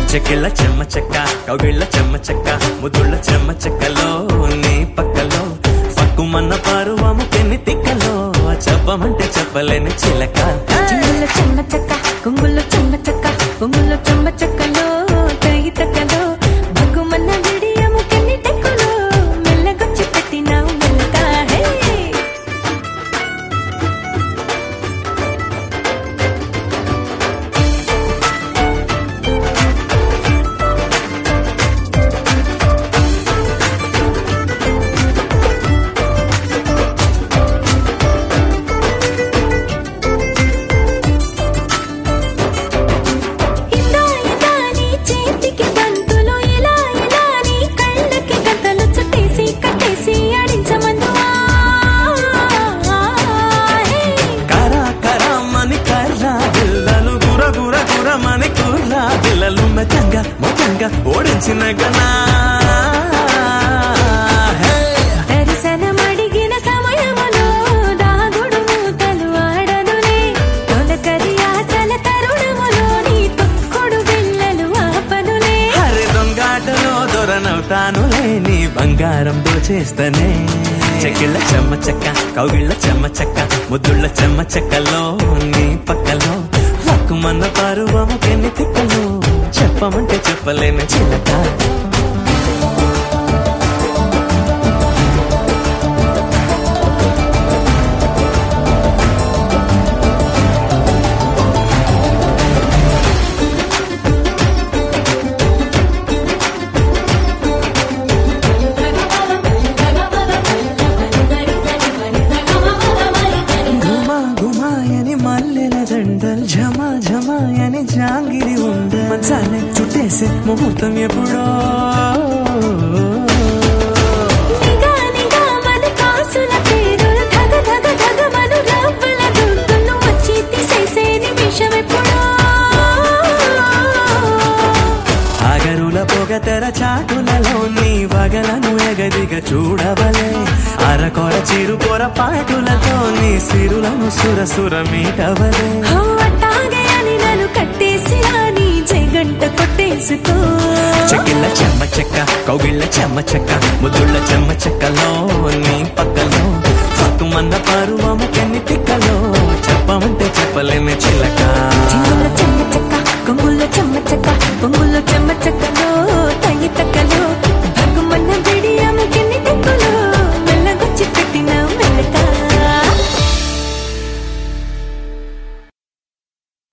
చెక్కిళ్ళ చెమ్మ చెక్క కౌగిళ్ళ చెమ్మ చెక్క ముదుళ్ళ చెమ్మ చెక్కలో నీ పక్కలో పక్కుమన్న పరువము పెన్ని తిక్కలో చెప్పమంటే చెప్పలేని చిలక చెంగుల్లో చెమ్మ చెక్క కొంగుల్లో చెమ్మ చెక్క కొంగుల్లో చెమ్మ చెక్కలో తగి తక్కలో భగ్గుమన్న విడియము కన్ని టెక్కులో మెల్లగొచ్చి పెట్టినావు మెల్లక హే ఇలా ఇలా నీ చేతికి బంతులు ఇలా ఇలా నీ కళ్ళకి గంతలు చుట్టేసి కట్టేసి ఆడించమందువా హే కరా కరామని కర్రా పిల్లలు గుర గుర గురమని కుర్రా పిల్లలు మెతంగా మొత్తంగా ఓడించిన గనా హే దర్శనమడిగిన సమయములో దాగుడు మూతలు ఆడనులే తొలకరి ఆశల తరుణములో నీ తొక్కుడు బిళ్ళలు ఆపనులే హరి దొంగాటలో దొరనవుతానులే నీ బంగారం దోచేస్తనే చెక్కిళ్ళ చెమ్మ చెక్క కౌగిళ్ళ చెమ్మ చెక్క ముద్దుళ్ళ చెమ్మ చెక్కలో నీ పక్కలో హక్కుమన్న పరువము పెన్ని తిక్కలో చెప్పమంటే చెప్పలేని చిలక గుమా గుమాయని మల్లెల దండల్ ఝమా ఝమాయని జాంగిరి ఉండ మంచాలే చుట్టేసే ముహూర్తం ఎప్పుడో నిగా నిగా మన కాసుల పేరులు ధగ ధగ ధగ మను రవ్వల దుద్దులు వచ్చి తీసేసే నిమిషం ఎప్పుడో ఆగరుల పొగతెర చాటులలో నీ వగలను ఎగదిగ చూడవలే అరకొర చిరు పొర పాటులతో నీ సిరులను సురసుర మీటవలే హో అట్టాగే అని నన్ను కట్టేసిరా నీ జగంట కొట్టేసుకో చెక్కిళ్ళ చెమ్మ చెక్క కౌగిళ్ళ చెమ్మ చెక్క ముద్దుళ్ళ చెమ్మ చెక్కలో నీ పక్కలో పక్కుమన్న పరువము కెన్ని తిక్కలో చెప్పమంటే చెప్పలేని చిలక చెంగుల్లో చెమ్మ చెక్క కొంగుల్లో చెమ్మ చెక్క కొంగుల్లో చెమ్మ చెక్కలో